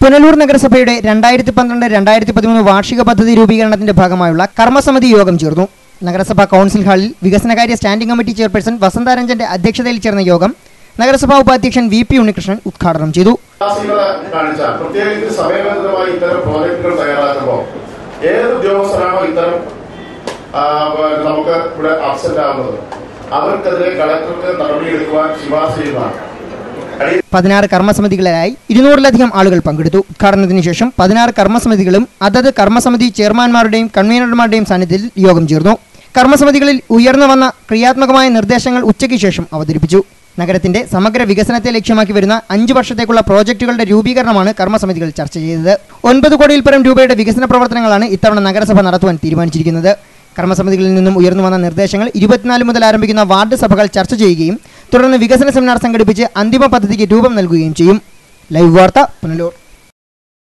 പുനലൂർ നഗരസഭയുടെ രണ്ടായിരത്തി പന്ത്രണ്ട് രണ്ടായിരത്തി പതിമൂന്ന് വാർഷിക പദ്ധതി രൂപീകരണത്തിന്റെ ഭാഗമായുള്ള കർമ്മസമിതി യോഗം ചേർന്നു നഗരസഭാ കൗൺസിൽ ഹാളിൽ വികസനകാര്യ സ്റ്റാൻഡിംഗ് കമ്മിറ്റി ചെയർപേഴ്സൺ വസന്താരഞ്ജന്റെ അധ്യക്ഷതയിൽ ചേർന്ന യോഗം നഗരസഭാ ഉപാധ്യക്ഷൻ വി പി ഉണ്ണികൃഷ്ണൻ ഉദ്ഘാടനം ചെയ്തു ഉദാസീനത കാണിച്ചാൽ പ്രത്യേകിച്ച് സമയബന്ധിതമായി ഇത്തരം പ്രോജക്ടുകൾ തയ്യാറാക്കുമ്പോൾ ഏത് ഉദ്യോഗസ്ഥരാണോ ഇത്തരം ആ, പ- നമുക്ക് ഇവിടെ അബ്സെന്റ് ആവുന്നത് അവർക്കെതിരെ കളക്ടർക്ക് നടപടിയെടുക്കുവാൻ ശുപാർശ ചെയ്യുന്നതാണ് അടി- പതിനാറ് കർമ്മസമിതികളിലായി ഇരുന്നൂറിലധികം ആളുകൾ പങ്കെടുത്തു ഉദ്ഘാടനത്തിന് ശേഷം പതിനാറ് കർമ്മസമിതികളും അതത് കർമ്മസമിതി ചെയർമാൻമാരുടെയും കൺവീനർമാരുടെയും സാന്നിധ്യത്തിൽ യോഗം ചേർന്നു കർമ്മസമിതികളിൽ ഉയർന്നു വന്ന ക്രിയാത്മകമായ നിർദ്ദേശങ്ങൾ ഉച്ചയ്ക്ക് ശേഷം അവതരിപ്പിച്ചു നഗരത്തിന്റെ സമഗ്ര വികസനത്തെ ലക്ഷ്യമാക്കി വരുന്ന അഞ്ചു വർഷത്തേക്കുള്ള പ്രോജക്റ്റുകളുടെ രൂപീകരണമാണ് കർമ്മസമിതികൾ ചർച്ച ചെയ്തത് ഒൻപത് കോടിയിൽ പരം രൂപയുടെ വികസന പ്രവർത്തനങ്ങളാണ് ഇത്തവണ നഗരസഭ നടത്തുവാൻ തീരുമാനിച്ചിരിക്കുന്നത് കർമ്മസമിതികളിൽ നിന്നും ഉയർന്നു വന്ന നിർദ്ദേശങ്ങൾ ഇരുപത്തിനാല് മുതൽ ആരംഭിക്കുന്ന വാർഡ് സഭകൾ ചർച്ച ചെയ്യുകയും തുടർന്ന് വികസന സെമിനാർ സംഘടിപ്പിച്ച് അന്തിമ പദ്ധതിക്ക് രൂപം നൽകുകയും ചെയ്യും ലൈവ് വാർത്ത പുനലൂർ